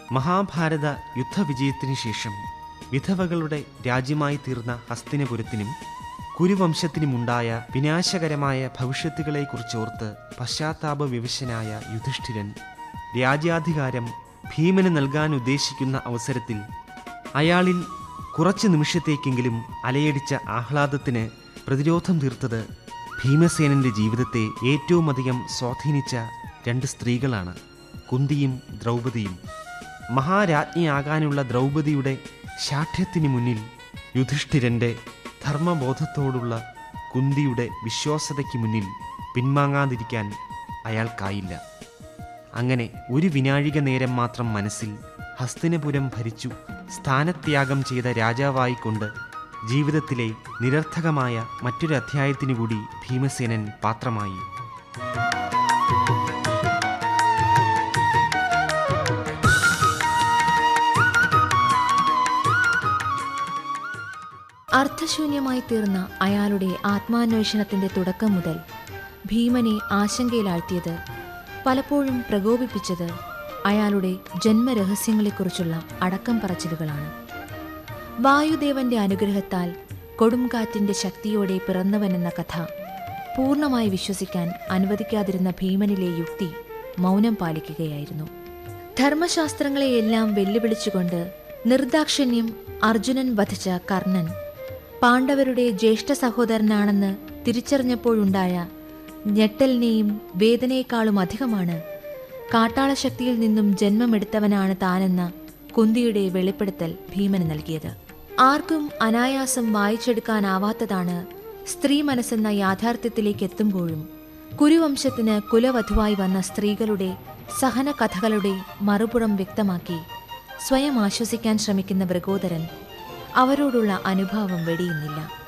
മഹാഭാരത യുദ്ധവിജയത്തിനു ശേഷം വിധവകളുടെ രാജ്യമായി തീർന്ന ഹസ്തിനപുരത്തിനും കുരുവംശത്തിനുമുണ്ടായ വിനാശകരമായ ഭവിഷ്യത്തുകളെക്കുറിച്ചോർത്ത് പശ്ചാത്താപ വിവശനായ യുധിഷ്ഠിരൻ രാജ്യാധികാരം ഭീമന് നൽകാൻ ഉദ്ദേശിക്കുന്ന അവസരത്തിൽ അയാളിൽ കുറച്ചു നിമിഷത്തേക്കെങ്കിലും അലയടിച്ച ആഹ്ലാദത്തിന് പ്രതിരോധം തീർത്തത് ഭീമസേനന്റെ ജീവിതത്തെ ഏറ്റവുമധികം സ്വാധീനിച്ച രണ്ട് സ്ത്രീകളാണ് കുന്തിയും ദ്രൗപദിയും മഹാരാജ്ഞിയാകാനുള്ള ദ്രൗപദിയുടെ ശാഠ്യത്തിന് മുന്നിൽ യുധിഷ്ഠിരന്റെ ധർമ്മബോധത്തോടുള്ള കുന്തിയുടെ വിശ്വാസതയ്ക്ക് മുന്നിൽ പിന്മാങ്ങാതിരിക്കാൻ അയാൾക്കായില്ല അങ്ങനെ ഒരു വിനാഴിക നേരം മാത്രം മനസ്സിൽ ഹസ്തിനപുരം ഭരിച്ചു സ്ഥാനത്യാഗം ചെയ്ത രാജാവായിക്കൊണ്ട് ജീവിതത്തിലെ നിരർത്ഥകമായ മറ്റൊരു അധ്യായത്തിനു കൂടി ഭീമസേനൻ പാത്രമായി അർത്ഥശൂന്യമായി തീർന്ന അയാളുടെ ആത്മാന്വേഷണത്തിന്റെ തുടക്കം മുതൽ ഭീമനെ ആശങ്കയിലാഴ്ത്തിയത് പലപ്പോഴും പ്രകോപിപ്പിച്ചത് അയാളുടെ ജന്മരഹസ്യങ്ങളെക്കുറിച്ചുള്ള അടക്കം പറച്ചിലുകളാണ് വായുദേവന്റെ അനുഗ്രഹത്താൽ കൊടുംകാറ്റിന്റെ ശക്തിയോടെ പിറന്നവനെന്ന കഥ പൂർണ്ണമായി വിശ്വസിക്കാൻ അനുവദിക്കാതിരുന്ന ഭീമനിലെ യുക്തി മൗനം പാലിക്കുകയായിരുന്നു ധർമ്മശാസ്ത്രങ്ങളെയെല്ലാം വെല്ലുവിളിച്ചുകൊണ്ട് നിർദാക്ഷിണ്യം അർജുനൻ വധിച്ച കർണൻ പാണ്ഡവരുടെ ജ്യേഷ്ഠ സഹോദരനാണെന്ന് തിരിച്ചറിഞ്ഞപ്പോഴുണ്ടായ ഞെട്ടലിനെയും വേദനയെക്കാളും അധികമാണ് കാട്ടാളശക്തിയിൽ നിന്നും ജന്മമെടുത്തവനാണ് താനെന്ന കുന്തിയുടെ വെളിപ്പെടുത്തൽ ഭീമന് നൽകിയത് ആർക്കും അനായാസം വായിച്ചെടുക്കാനാവാത്തതാണ് സ്ത്രീ മനസ്സെന്ന യാഥാർത്ഥ്യത്തിലേക്ക് എത്തുമ്പോഴും കുരുവംശത്തിന് കുലവധുവായി വന്ന സ്ത്രീകളുടെ സഹന കഥകളുടെ മറുപുറം വ്യക്തമാക്കി സ്വയം ആശ്വസിക്കാൻ ശ്രമിക്കുന്ന വൃഗോദരൻ അവരോടുള്ള അനുഭാവം വെടിയുന്നില്ല